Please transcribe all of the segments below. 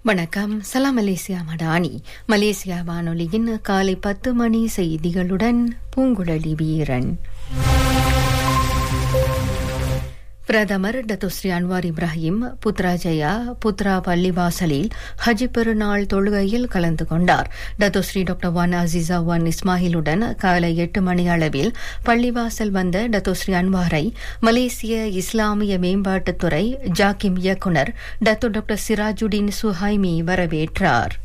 வணக்கம் சலாம் Malaysia Madani Malaysia வானொலியின் காலை பத்து மணி செய்திகளுடன் பூங்குழலி வீரன் பிரதமர் Datuk Seri Anwar Ibrahim Putrajaya Putra பள்ளிவாசலில் ஹஜ் பெருநாள் தொழுகையில் கலந்து கொண்டார் Datuk Seri doctor Wan Azizah Wan இஸ்மாயிலுடன் காலை எட்டு மணி அளவில் பள்ளிவாசல் வந்த டத்துஸ்ரீ அன்வாரை மலேசிய இஸ்லாமிய மேம்பாட்டுத்துறை ஜாக்கிம் இயக்குநர் டத்து டாக்டர் சிராஜுடின் சுஹைமி வரவேற்றார்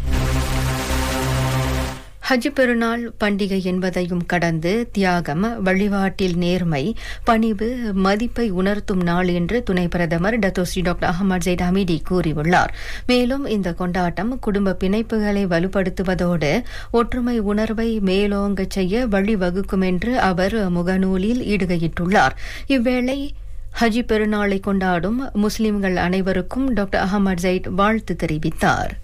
ஹஜ் பெருநாள் பண்டிகை என்பதையும் கடந்து தியாகம் வழிபாட்டில் நேர்மை பணிவு மதிப்பை உணர்த்தும் நாள் என்று துணை பிரதமர் Datuk Seri doctor Ahmad Zahid Hamidi கூறியுள்ளார் மேலும் இந்த கொண்டாட்டம் குடும்ப பிணைப்புகளை வலுப்படுத்துவதோடு ஒற்றுமை உணர்வை மேலோங்கச் செய்ய வழிவகுக்கும் என்று அவர் முகநூலில் ஈடுகையிட்டுள்ளார் இவ்வேளை ஹஜி பெருநாளை கொண்டாடும் முஸ்லிம்கள் அனைவருக்கும் டாக்டர் அகமது ஜெயிட் வாழ்த்து தெரிவித்தார்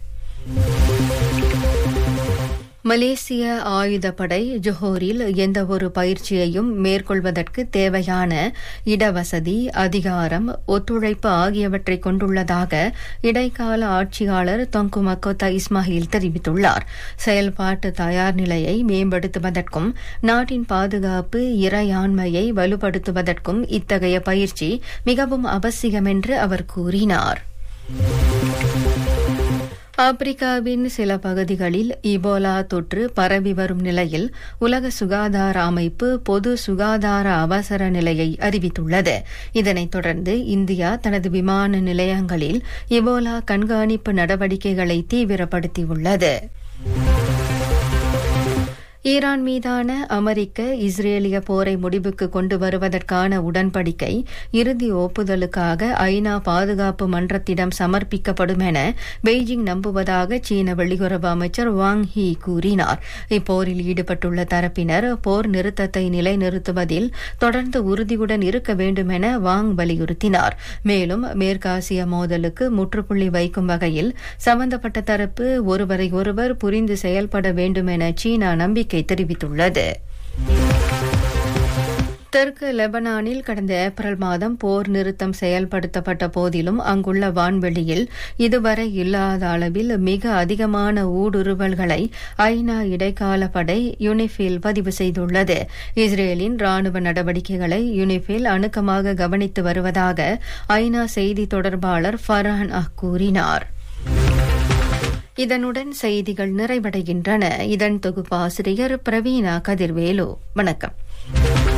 மலேசிய ஆயுதப்படை ஜொஹோரில் எந்தவொரு பயிற்சியையும் மேற்கொள்வதற்கு தேவையான இடவசதி அதிகாரம் ஒத்துழைப்பு ஆகியவற்றை கொண்டுள்ளதாக இடைக்கால ஆட்சியாளர் தொங்கு மக்கோத்தா இஸ்மாயில் தெரிவித்துள்ளார் செயல்பாட்டு தயார் நிலையை மேம்படுத்துவதற்கும் நாட்டின் பாதுகாப்பு இறையாண்மையை வலுப்படுத்துவதற்கும் இத்தகைய பயிற்சி மிகவும் அவசியம் என்று அவர் கூறினார் ஆப்பிரிக்காவின் சில பகுதிகளில் இபோலா தொற்று பரவி வரும் நிலையில் உலக சுகாதார அமைப்பு பொது சுகாதார அவசர நிலையை அறிவித்துள்ளது இதனைத் தொடர்ந்து இந்தியா தனது விமான நிலையங்களில் இபோலா கண்காணிப்பு நடவடிக்கைகளை தீவிரப்படுத்தியுள்ளது ஈரான் மீதான அமெரிக்க இஸ்ரேலிய போரை முடிவுக்கு கொண்டு வருவதற்கான உடன்படிக்கை இறுதி ஒப்புதலுக்காக ஐநா பாதுகாப்பு மன்றத்திடம் சமர்ப்பிக்கப்படும் என பெய்ஜிங் நம்புவதாக சீன வெளியுறவு அமைச்சர் வாங் ஹி கூறினார் இப்போரில் ஈடுபட்டுள்ள தரப்பினர் போர் நிறுத்தத்தை நிலைநிறுத்துவதில் தொடர்ந்து உறுதியுடன் இருக்க வேண்டும் என வாங் வலியுறுத்தினார் மேலும் மேற்காசிய மோதலுக்கு முற்றுப்புள்ளி வைக்கும் வகையில் சம்பந்தப்பட்ட தரப்பு ஒருவரை ஒருவர் புரிந்து செயல்பட வேண்டும் என சீனா நம்பிக்கை நம்பிக்கை தெரிவித்துள்ளது தெற்கு லெபனானில் கடந்த ஏப்ரல் மாதம் போர் நிறுத்தம் செயல்படுத்தப்பட்ட போதிலும் அங்குள்ள வான்வெளியில் இதுவரை இல்லாத அளவில் மிக அதிகமான ஊடுருவல்களை ஐநா இடைக்கால படை யுனிஃபில் பதிவு செய்துள்ளது இஸ்ரேலின் ராணுவ நடவடிக்கைகளை யுனிஃபில் அணுக்கமாக கவனித்து வருவதாக ஐநா செய்தி தொடர்பாளர் ஃபர்ஹான் அஹ் கூறினார் இதனுடன் செய்திகள் நிறைவடைகின்றன இதன் தொகுப்பாசிரியர் பிரவீனா கதிர்வேலு வணக்கம்